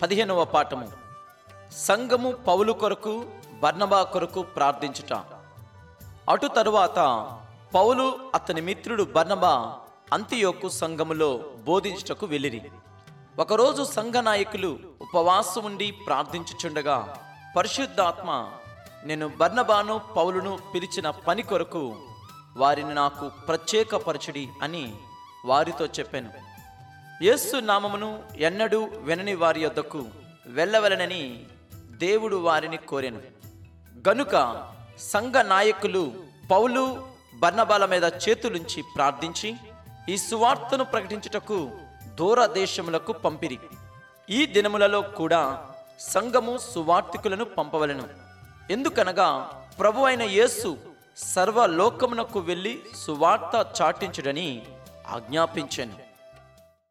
పదిహేనవ పాఠము సంఘము పౌలు కొరకు బర్నబా కొరకు ప్రార్థించుట అటు తరువాత పౌలు అతని మిత్రుడు బర్నబా అంతియోకు సంఘములో బోధించుటకు వెళ్ళిరి ఒకరోజు సంఘ నాయకులు ఉపవాసం ఉండి ప్రార్థించుచుండగా పరిశుద్ధాత్మ నేను బర్నబాను పౌలును పిలిచిన పని కొరకు వారిని నాకు ప్రత్యేకపరచుడి అని వారితో చెప్పాను యేసు నామమును ఎన్నడూ వినని వారి యొద్దకు వెళ్ళవలనని దేవుడు వారిని కోరెను గనుక సంఘ నాయకులు పౌలు బర్నబాల మీద చేతులుంచి ప్రార్థించి ఈ సువార్తను ప్రకటించుటకు దూర దేశములకు పంపిరి ఈ దినములలో కూడా సంఘము సువార్తికులను పంపవలెను ఎందుకనగా ప్రభు అయిన యేసు సర్వలోకమునకు వెళ్ళి సువార్త చాటించుడని ఆజ్ఞాపించాను